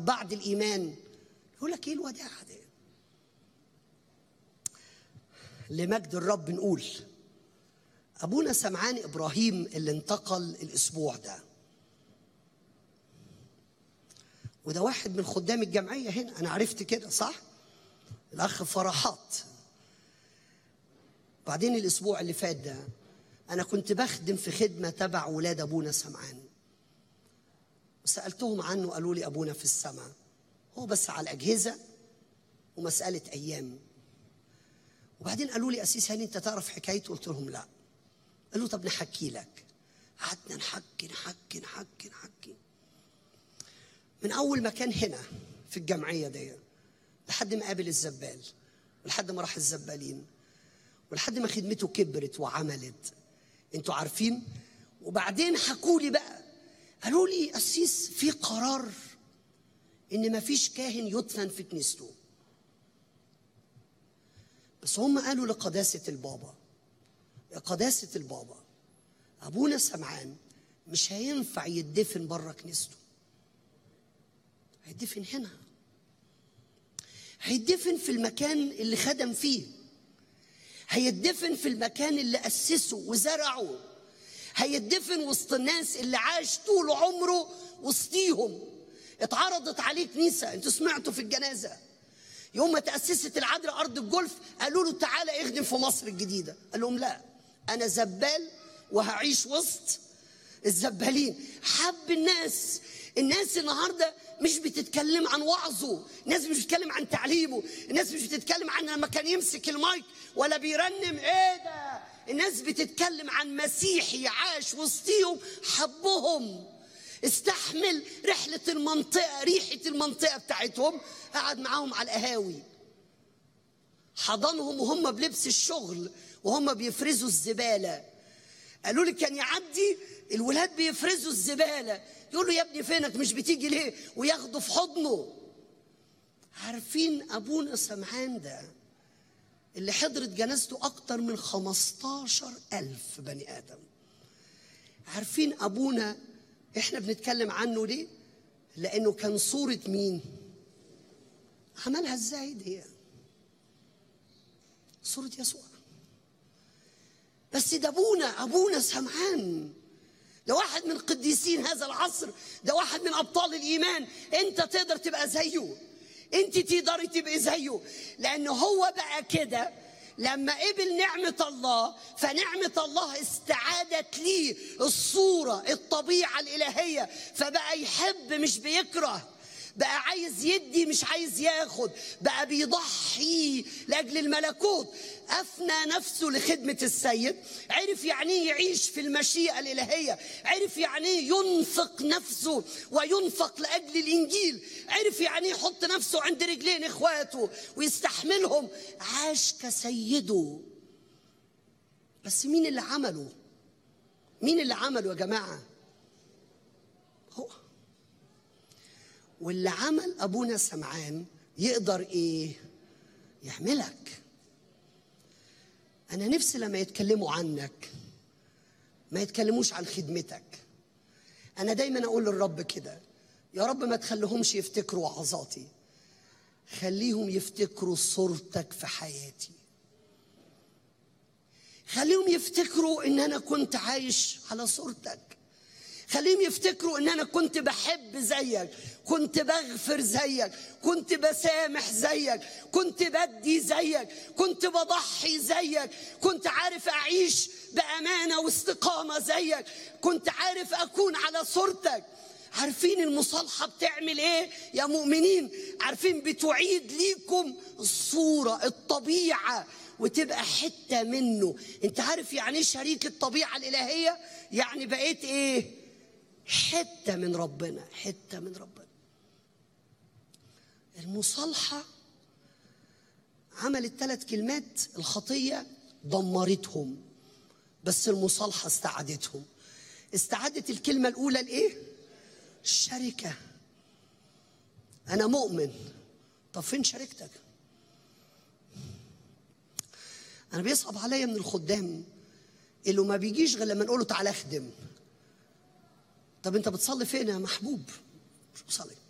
بعد الايمان يقول لك ايه الوداعه دي لمجد الرب نقول ابونا سمعان ابراهيم اللي انتقل الاسبوع ده وده واحد من خدام الجمعيه هنا انا عرفت كده صح الاخ فرحات بعدين الاسبوع اللي فات ده انا كنت بخدم في خدمه تبع ولاد ابونا سمعان وسالتهم عنه قالوا لي ابونا في السماء هو بس على الاجهزه ومساله ايام وبعدين قالوا لي اسيس هاني انت تعرف حكايته قلت لهم لا قالوا طب نحكي لك قعدنا نحكي نحكي نحكي نحكي من اول ما كان هنا في الجمعيه دي لحد ما قابل الزبال ولحد ما راح الزبالين ولحد ما خدمته كبرت وعملت انتوا عارفين وبعدين حكوا لي بقى قالوا لي قسيس في قرار ان ما فيش كاهن يدفن في كنيسته بس هم قالوا لقداسه البابا يا قداسه البابا ابونا سمعان مش هينفع يدفن بره كنيسته هيدفن هنا هيدفن في المكان اللي خدم فيه هيدفن في المكان اللي أسسه وزرعه هيدفن وسط الناس اللي عاش طول عمره وسطيهم اتعرضت عليه كنيسة انتوا سمعتوا في الجنازة يوم ما تأسست العذراء أرض الجولف قالوا له تعالى اخدم في مصر الجديدة قال لهم لا أنا زبال وهعيش وسط الزبالين حب الناس الناس النهارده مش بتتكلم عن وعظه الناس مش بتتكلم عن تعليمه الناس مش بتتكلم عن لما كان يمسك المايك ولا بيرنم ايه ده الناس بتتكلم عن مسيحي عاش وسطيهم حبهم استحمل رحلة المنطقة ريحة المنطقة بتاعتهم قعد معاهم على القهاوي حضنهم وهم بلبس الشغل وهم بيفرزوا الزبالة قالوا لي كان يعدي الولاد بيفرزوا الزبالة يقول له يا ابني فينك مش بتيجي ليه وياخده في حضنه عارفين ابونا سمعان ده اللي حضرت جنازته اكتر من 15 الف بني ادم عارفين ابونا احنا بنتكلم عنه ليه لانه كان صورة مين عملها ازاي دي صورة يسوع بس ده ابونا ابونا سمعان ده واحد من قديسين هذا العصر ده واحد من ابطال الايمان انت تقدر تبقى زيه انت تقدري تبقي زيه لان هو بقى كده لما قبل نعمة الله فنعمة الله استعادت ليه الصورة الطبيعة الإلهية فبقى يحب مش بيكره بقى عايز يدي مش عايز ياخد بقى بيضحي لاجل الملكوت افنى نفسه لخدمه السيد عرف يعني ايه يعيش في المشيئه الالهيه عرف يعني ايه ينفق نفسه وينفق لاجل الانجيل عرف يعني ايه يحط نفسه عند رجلين اخواته ويستحملهم عاش كسيده بس مين اللي عمله مين اللي عمله يا جماعه هو واللي عمل ابونا سمعان يقدر ايه يعملك انا نفسي لما يتكلموا عنك ما يتكلموش عن خدمتك انا دايما اقول للرب كده يا رب ما تخليهمش يفتكروا وعظاتي خليهم يفتكروا صورتك في حياتي خليهم يفتكروا ان انا كنت عايش على صورتك خليهم يفتكروا ان انا كنت بحب زيك كنت بغفر زيك كنت بسامح زيك كنت بدي زيك كنت بضحي زيك كنت عارف اعيش بامانه واستقامه زيك كنت عارف اكون على صورتك عارفين المصالحه بتعمل ايه يا مؤمنين عارفين بتعيد ليكم الصوره الطبيعه وتبقى حته منه انت عارف يعني ايه شريك الطبيعه الالهيه يعني بقيت ايه حته من ربنا حته من ربنا المصالحه عملت ثلاث كلمات الخطيه دمرتهم بس المصالحه استعادتهم استعادت الكلمه الاولى الايه الشركه انا مؤمن طب فين شركتك انا بيصعب عليا من الخدام اللي ما بيجيش غير لما نقول له تعالى اخدم طب انت بتصلي فين يا محبوب مش بصلي